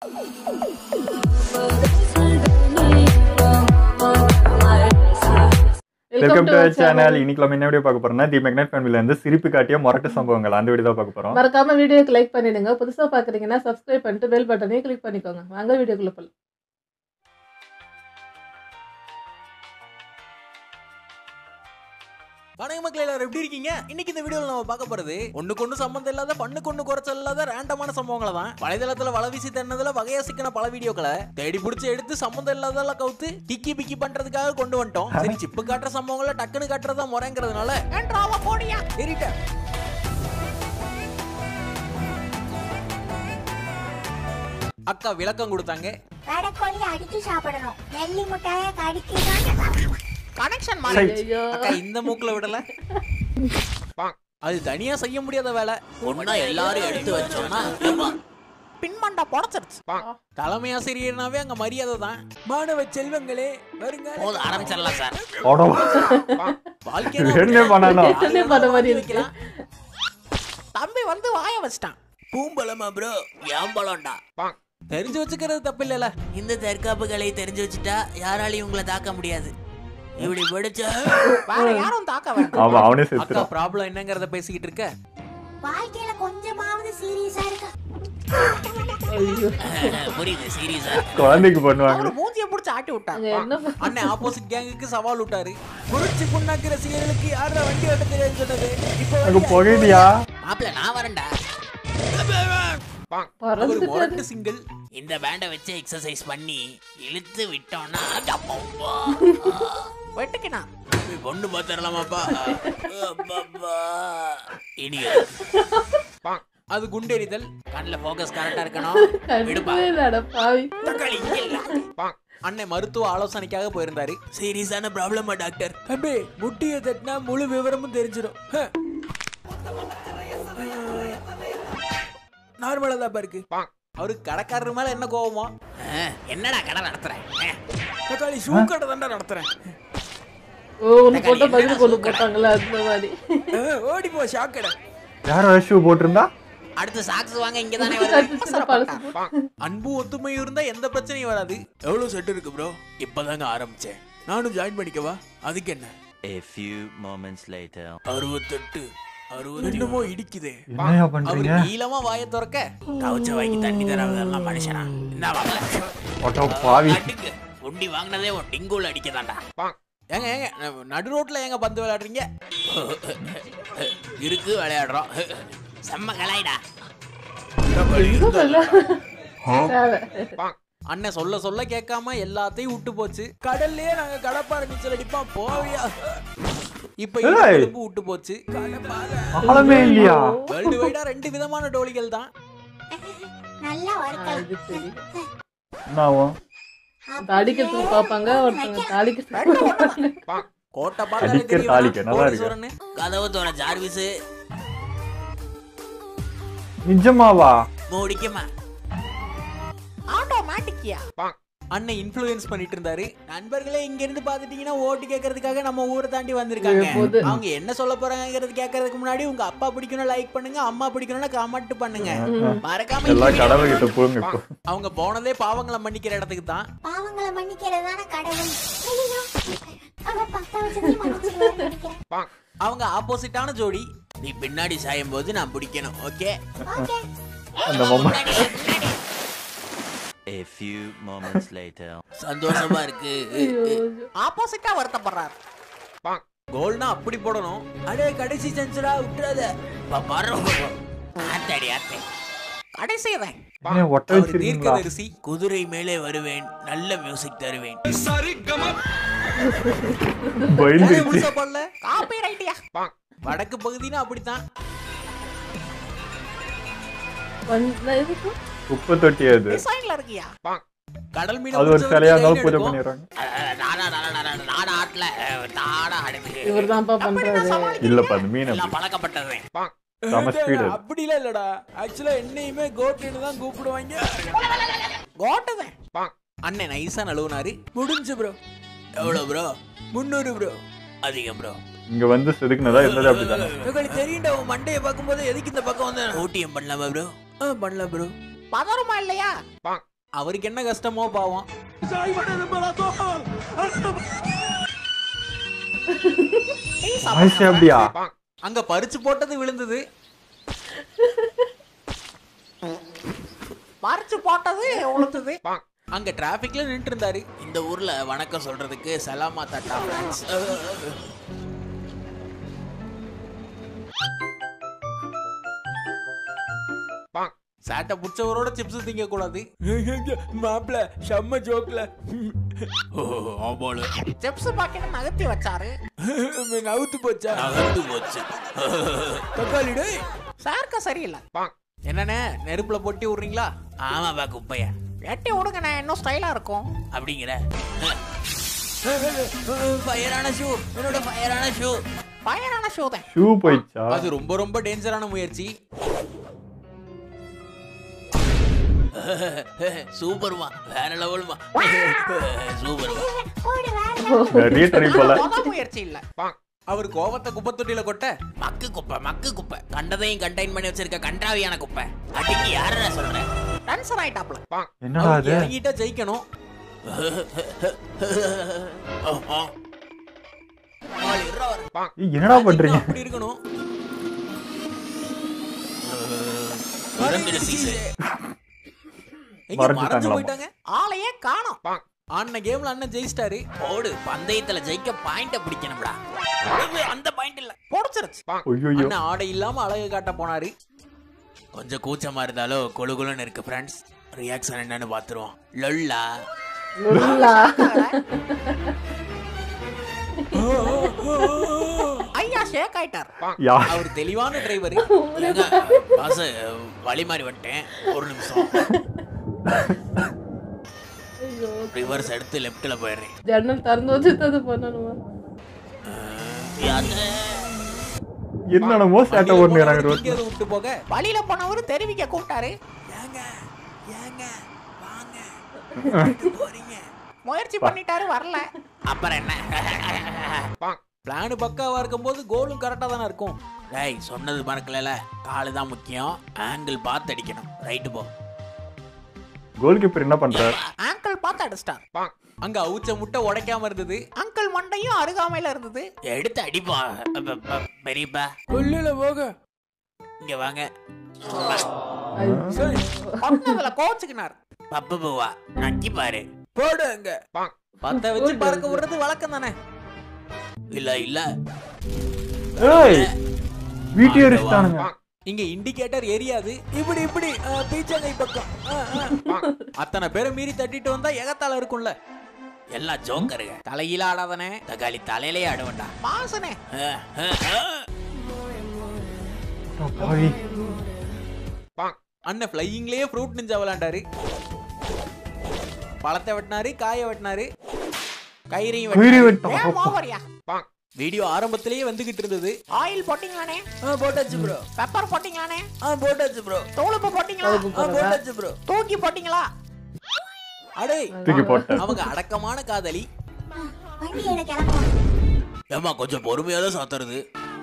Welcome to channel இன்னைக்கு நம்ம என்ன வீடியோ பார்க்க போறோம்னா தி மெக்னட் ஃபேமிலில இருந்து சிரிப்பு காட்டிய முரட்டு சம்பவங்கள் அந்த வீடியோ தான் பார்க்க போறோம் மறக்காம வீடியோக்கு லைக் பண்ணிடுங்க புதுசா பாக்குறீங்கன்னா சப்ஸ்கிரைப் பண்ணிட்டு பெல் பட்டனையும் கிளிக் பண்ணிக்கோங்க வாங்க வீடியோக்குள்ள போலாம் வணக்கம் மக்களே எல்லாரும் எப்படி இருக்கீங்க இன்னைக்கு இந்த வீடியோல நம்ம பார்க்க போறது ஒண்ணுக்கு ஒண்ணு சம்பந்தம் இல்லாத பண்ணுக்கு ஒண்ணு குறைச்சல் இல்லாத ரேண்டமான சம்பவங்களை தான் வலைதளத்துல வலை வீசி தன்னதுல வகையா சிக்கின பல வீடியோக்களை தேடி பிடிச்சி எடுத்து சம்பந்தம் இல்லாதெல்லாம் கவுத்து டிக்கி பிக்கி பண்றதுக்காக கொண்டு வந்துட்டோம் சரி சிப்பு காட்டுற சம்பவங்களை டக்குன்னு காட்டுறதா முறைங்கிறதுனால ஏன்றாவா போடியா ஏறிட்ட அக்கா விளக்கம் கொடுத்தாங்க வடக்கோழி அடிச்சு சாப்பிடணும் நெல்லி முட்டாய கடிக்கிறாங்க கனெக்ஷன் ஐயோ அக்கா இந்த மூக்குல விடல அது தனியா செய்ய முடியாத வேலை ஒன்னா எல்லாரும் எடுத்து வச்சோம்னா பின்மண்டா பொடச்சிருச்சு தலைமை ஆசிரியர்னாவே அங்க மரியாதை தான் மாணவ செல்வங்களே வருங்க போது ஆரம்பிச்சிடலாம் சார் அடோ. என்ன பண்ணணும்? என்ன பண்ண மாதிரி இருக்கு? தம்பி வந்து வாய வச்சிட்டான் பூம்பலமா ப்ரோ ஏம்பலம்டா தெரிஞ்சு வச்சுக்கிறது தப்பு இல்லல இந்த தற்காப்புகளை தெரிஞ்சு வச்சுட்டா யாராலையும் உங்களை தாக்க முடியாது இப்படி படிச்சா வேற யாரும் தாக்க வேண்டாம் ஆமா அவனே அக்கா செத்துறான் ப்ராப்ளம் என்னங்கறத பேசிக்கிட்டு இருக்க வாழ்க்கையில கொஞ்சமாவது சீரியஸா இருக்க ஐயோ புரியுது சீரியஸா குழந்தைக்கு பண்ணுவாங்க அவரு மூஞ்சிய புடிச்சு ஆட்டி விட்டாங்க அங்க என்ன ப- அண்ணன் ஆப்போசிட் கேங்குக்கு சவால் விட்டாரு புடிச்சு புண்ணாக்கு ரசிகர்களுக்கு யாரா வண்டி ஓட்ட தெரியாது சொன்னது இப்போ அங்க புகையிலையா மாப்பிள்ள நான் வரேன்டா ஒரு பறந்துட்டு முரட்டு சிங்கிள் இந்த பேண்டை வச்சு எக்ஸசைஸ் பண்ணி இழுத்து விட்டோம்னா வெட்டுக்கினா பொண்ணு பார்த்துடலாமாப்பா இனி அது குண்டெறிதல் கண்ணில் ஃபோக்கஸ் கரெக்டா இருக்கணும் விடுப்பா கண்டுக்கவே இல்லடா பாவி தக்காளி இங்க இல்ல. அண்ணன் மருத்துவ ஆலோசனைக்காக போயிருந்தாரு சீரியஸான ப்ராப்ளமா டாக்டர் தம்பி முட்டியை தட்டினா முழு விவரமும் தெரிஞ்சிடும் நார்மலா தான் இருக்கு அவரு கடைக்காரர் மேல என்ன கோவமா என்னடா கடை நடத்துறேன் தக்காளி ஷூ கடை தான்டா நடத்துறேன் ஓ ஒண்ணு போட்ட பதில் கொண்டு போட்டாங்களா அந்த மாதிரி ஓடி போ ஷாக் கடை யாரோ ஷூ போட்டிருந்தா அடுத்து சாக்ஸ் வாங்க இங்க தானே கடிச்சு பழசு போட்டு. அன்பு ஒத்துமை இருந்தா எந்த பிரச்சனையும் வராது எவ்வளவு செட் இருக்கு ப்ரோ இப்பதாங்க ஆரம்பிச்சேன் நானும் ஜாயின் பண்ணிக்கவா அதுக்கு என்ன A few moments later. அறுபத்தெட்டு அறுபது என்னமோ இடிக்குதே என்னையா அவர் பண்றீங்க நீளமா வாய திறக்க கவுச்ச வாங்கி தண்ணி தரவதெல்லாம் மனுஷனா என்ன வாங்கல அடோ பாவி அடிங்க உண்டி வாங்கினதே உன் டிங்கோல் அடிக்கதாண்டா ஏங்க ஏங்க ந- நடு ரோட்ல ஏங்க பந்து விளையாடுறீங்க இருக்கு விளையாடுறோம் செம்ம கலாய்டா தேவை. அண்ணன் சொல்ல சொல்ல கேட்காம எல்லாத்தையும் விட்டு போச்சு கடல்லே நாங்க கடப்பாறை நீச்சல் அடிப்போம் போவியா இப்ப இந்த ஏய். எலும்பு விட்டு போச்சு கடப்பாறை ஆளமே இல்லையா வேர்ல்டு வைடா ரெண்டு விதமான டோலிகள் தான் நல்லா ஆ, வறுக்கல் இது சரி என்ன ஆகும் இப்ப அடிக்கிறதுக்கு பாப்பாங்க ஒருத்தவங்க தாளிக்கிறதுக்கு பாப்பாங்க. கோட்டை பார்த்தாலே அடிக்கிற தெரியும் தாலிக்கு, நல்லா இருக்கு. கோடீஸ்வரன்னு. கதவு தோற ஜார்விஸ் நிஜமாவா மூடிக்குமா ஆட்டோமேட்டிக்கியா அண்ணன் இன்ஃப்ளூயன்ஸ் பண்ணிட்டு இருந்தாரு நண்பர்களே இங்க இருந்து பாத்துட்டீங்கன்னா ஓட்டு கேட்கறதுக்காக நம்ம ஊரை தாண்டி வந்திருக்காங்க எப்போது? அவங்க என்ன சொல்ல போறாங்கிறது கேட்கறதுக்கு முன்னாடி உங்க அப்பா பிடிக்கணும் லைக் பண்ணுங்க அம்மா பிடிக்கணும்னா கமெண்ட் பண்ணுங்க மறக்காம எல்லாம் இந்த கடவுள் கிட்ட போங்க இப்போ அவங்க போனதே பாவங்களை மன்னிக்கிற இடத்துக்கு தான் பாவங்களை மன்னிக்கிறதான கடவுள் ஐயோ அவ பத்த வச்சதே மன்னிச்சிருவான்னு நினைக்கிறேன் அவங்க ஆப்போசிட்டான ஜோடி நீ பின்னாடி சாயும் போது நான் பிடிக்கணும் ஓகே ஓகே அந்த mamma A few moments later. சந்தோஷமா இருக்கு ஐயோ. ஆப்போசிட்டா வருத்தப்படுறார் கோல்னா அப்படி போடணும் அடே கடைசி சென்சுரா விட்டுறாத ஆத்தாடி ஆத்தே கடைசி தான் ஏன் ஒட்ட அவர் வச்சிருக்கீங்களா தீர்க்கதரிசி குதிரை மேலே வருவேன் நல்ல மியூசிக் தருவேன் பயந்துருச்சு முழுசா பாடல காப்பி ரைட்டியா வடக்கு பகுதினா அப்படித்தான் வந்து எதுக்கு? குப்பை தொட்டி அது டிசைன்ல இருக்கியா கடல் மீன் அது ஒரு சிலையா இருந்தாலும் பூஜை பண்ணிடுறாங்க நாடா ஆட்ல நாடா ஆடுது இவர்தான்ப்பா பண்றாரு இல்லப்பா அது மீன் எல்லாம் அப்படி பழக்கப்பட்டது செம speed அது. அப்படிலாம் இல்லடா ஆக்சுவலா என்னையுமே கோட்டுன்னு தான் கூப்பிடுவாங்க கோட்டுதான் அண்ணன் நைஸா நழுவுனாரு முடிஞ்சு ப்ரோ எவ்வளவு ப்ரோ முந்நூறு ப்ரோ அதிகம் ப்ரோ இங்க வந்து செதுக்குனதா இருந்தது அப்படித்தானே உங்களுக்கு தெரியும்டா உன் மண்டையை பார்க்கும்போது எதுக்கு இந்த பக்கம் வந்து ஓட்டியம் பண்ணலாமா ப்ரோ ஆ பண்ணலாம் ப்ரோ பதறமா இல்லையா அவருக்கு என்ன கஷ்டமோ பாவம் வாய்ஸ் அப்படியா அங்க பறிச்சு போட்டது விழுந்தது பறிச்சு போட்டது விழுந்தது அங்க டிராபிக்ல நின்று இருந்தாரு இந்த ஊர்ல வணக்கம் சொல்றதுக்கு சலாமா தட்டா friends. சாட்டை புடிச்சவரோட சிப்ஸ் திங்க கூடாது மாப்பிள செம்ம ஜோக்ல ஆமால சிப்ஸ் பாக்கெட் நகர்த்தி வச்சாரு நவுத்து போச்சா நகர்த்து போச்சு தக்காளி டேய் சார்க்க சரியில்லை என்னண்ணே நெருப்புல பொட்டி விடுறீங்களா ஆமாப்பா குப்பையா வெட்டி விடுங்கண்ணே இன்னும் ஸ்டைலா இருக்கும் அப்படிங்கிற ஃபயரான ஷூ என்னோட ஃபயரான ஷூ பயனான ஷோ தான் ஷூ போயிடுச்சா அது ரொம்ப ரொம்ப டேஞ்சரான முயற்சி சூப்பர்மா வேற லெவல்மா சூப்பர்மா ஓடு வேற நிறைய ட்ரை போல முத முயற்சி இல்ல அவர் கோவத்தை குப்பை தொட்டியில கொட்ட மக்கு குப்பை மக்கு குப்பை கண்டதையும் கண்டெயின் பண்ணி வச்சிருக்க கண்டாவியான குப்பை அடிக்கு யார சொல்றேன் டென்ஷன் ஆயிட்டாப்ல என்னடா அது இறங்கிட்டா ஜெயிக்கணும் நாலு இருபது வரும். ஏய், என்னடா பண்றீங்க அப்படி இருக்கணும் இறங்குது சீசே. எங்க மறைஞ்சு மறைஞ்சிட்டாங்களாமா. போயிட்டாங்க ஆளையே காணோம் ஆன கேம்ல அண்ணன் ஜெயிச்சிட்டாரு ஓடு பந்தயத்துல ஜெயிக்க பாயிண்ட பிடிக்கணும்டா ஐயோ, அந்த பாயிண்ட் இல்ல பொடிச்சிருச்சு ஐயோ அண்ணன் ஆடை இல்லாம அழகு காட்ட போனாரு கொஞ்சம் கூச்சமா இருந்தாலும் கொழு கொழுன்னு இருக்கு ஃப்ரெண்ட்ஸ் ரியாக்ஷன் என்னன்னு பாத்துருவோம் லொல்லா லுல்லா. ஐயா ஷேக் ஆயிட்டார் யா அவர் தெளிவான டிரைவர் பாஸ் வழி மாறி வந்துட்டேன் ஒரு நிமிஷம் ஐயோ ரிவர்ஸ் எடுத்து லெஃப்ட்ல போயிடுறேன் ஜன்னல் திறந்து வச்சுட்டு அது பண்ணணுமா யாரு? என்னென்னமோ சேட்டை வண்டியில ஓடுறாங்க போனவரு ரோட்ல எங்கேயாவது விட்டு போக வழியில போனவரு தெரிவிக்க கூப்பிட்டாரு ஏங்க ஏங்க வாங்க போறீங்க முயற்சி பண்ணிட்டாரு வரல அப்புறம் என்ன பிளான் பக்காவா இருக்கும்போது கோலும் கரெக்டா தானே இருக்கும் டேய் சொன்னது மறக்கல காலு தான் முக்கியம் ஆங்கிள் பார்த்து அடிக்கணும் ரைட்டு போ கோல் கீப்பர் என்ன பண்றாரு அங்கிள் பார்த்து அடிச்சிட்டார் அங்க அவுச்ச முட்டை உடைக்காம இருந்தது அங்கிள் மண்டையும் அருகாமையில இருந்தது எடுத்து அடிப்பா அப்ப- அப்ப பெரியப்பா கொல்லுல போக இங்க வாங்க கொன்னதுல கோச்சுக்கினார் பப்ப பூவா நக்கி பாரு போடு அங்க பத்த வச்சு பறக்க விடுறது வழக்கம் தானே இல்ல இல்ல ஏய் வீட்டு எரிச்சிட்டானுங்க இங்க இண்டிகேட்டர் எரியாது இப்படி இப்படி அஹ், பீச்சங்கை பக்கம் அஹ், அஹ். அத்தனை பேரை மீறி தட்டிட்டு வந்தா எகத்தால இருக்கும்ல எல்லாம் ஜோக்கருங்க தலையில ஆடாதானே தக்காளி தலையிலே ஆடுவேண்டா மாசனே அஹ், அஹ், அஹ். பாவி அண்ணன் ஃப்ளையிங்லயே ஃப்ரூட் நிஞ்சா விளையாண்டாரு பழத்தை வெட்டினாரு காய வெட்டினாரு கயிறையும் குயிரி வெட்டினாரு. விட்டோம் ஏன் ஓவரியா வீடியோ ஆரம்பத்திலேயே வந்துகிட்டு இருந்தது ஆயில் போட்டீங்களானே போட்டாச்சு ப்ரோ பெப்பர் போட்டீங்களானே போட்டாச்சு ப்ரோ தோலுப்பு போட்டீங்களா போட்டாச்சு ப்ரோ தூக்கி போட்டீங்களா அடே தூக்கி போட்டேன் அவங்க அடக்கமான காதலி வண்டி எடு கிளம்புவோம் ஏமா கொஞ்சம் பொறுமையா தான் சாத்துறது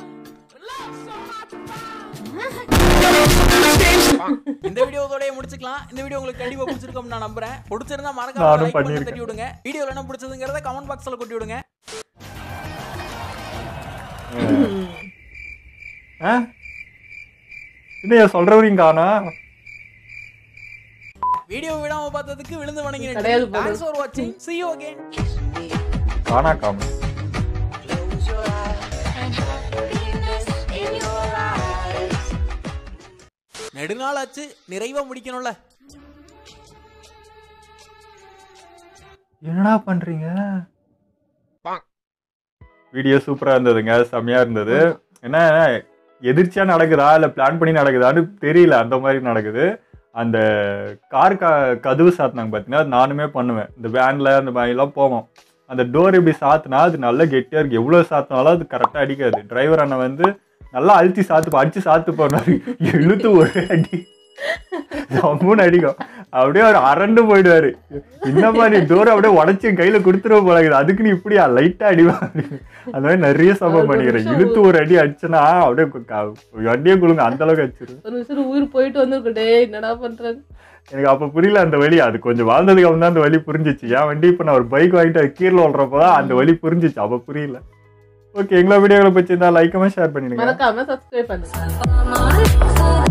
இந்த வீடியோ இதோடய முடிச்சுக்கலாம் இந்த வீடியோ உங்களுக்கு கண்டிப்பா பிடிச்சிருக்கும் நான் நம்புறேன் பிடிச்சிருந்தா மறக்காம நானும் லைக் பண்ணி பண்ணியிருக்கேன். தட்டி விடுங்க வீடியோல என்ன பிடிச்சதுங்கிறத கமெண்ட் பாக்ஸ்ல கொட்டி விடுங்க ஆ? என்னையா சொல்றவரையும் காணா வீடியோ விடாம பார்த்ததுக்கு விழுந்து வணங்கினேன் கிடையாது போல. தேங்க்ஸ் ஃபார் வாட்சிங் see you again காணா காம நெடுநாள் ஆச்சு நிறைவா முடிக்கணும்ல என்னடா பண்றீங்க வீடியோ சூப்பரா இருந்ததுங்க செம்மையா இருந்தது என்ன எதிர்ச்சியா நடக்குதா இல்ல பிளான் பண்ணி நடக்குதான்னு தெரியல அந்த மாதிரி நடக்குது அந்த கார் க கதவு சாத்தினாங்க பார்த்தீங்கன்னா அது நானுமே பண்ணுவேன் இந்த வேன்ல அந்த மாதிரிலாம் போவோம் அந்த டோர் இப்படி சாத்தினா அது நல்லா கெட்டியா இருக்கு எவ்வளவு சாத்தினாலும் அது கரெக்டா அடிக்காது டிரைவர் அண்ணன் வந்து நல்லா அழுத்தி சாத்து அடிச்சு சாத்து போனாரு இழுத்து ஒரே அடி மூணு அடிக்கும் அப்படியே அவர் அரண்டு போயிடுவாரு என்னப்பா நீ டோர் அப்படியே உடச்சி என் கையில கொடுத்துருவ போல இருக்குது. அதுக்கு நீ இப்படியா லைட்டா அடிவா அந்த மாதிரி நிறைய சம்பவம் ஒரு பண்ணிக்கிறேன் நிமிஷம் இழுத்து ஒரு அடி அடிச்சனா அப்படியே கு- க- வண்டியே குழுங்க அந்த அளவுக்கு அடிச்சிரு ஒரு நிமிஷம் உயிர் போயிட்டு வந்திருக்கும் டேய் என்னடா பண்றது எனக்கு அப்ப புரியல அந்த வழி அது கொஞ்சம் வாழ்ந்ததுக்கு அப்புறம் தான் அந்த வழி புரிஞ்சிச்சு என் வண்டி இப்ப நான் ஒரு பைக் வாங்கிட்டு அது கீழே விள்றப்பதான் அந்த வழி புரிஞ்சிச்சு அப்ப புரியல ஓகே எங்களோட வீடியோகளை பற்றி லைக் ஷேர் பண்ணிடுங்க மறக்காம சப்ஸ்கிரைப் பண்ணுங்க Mama,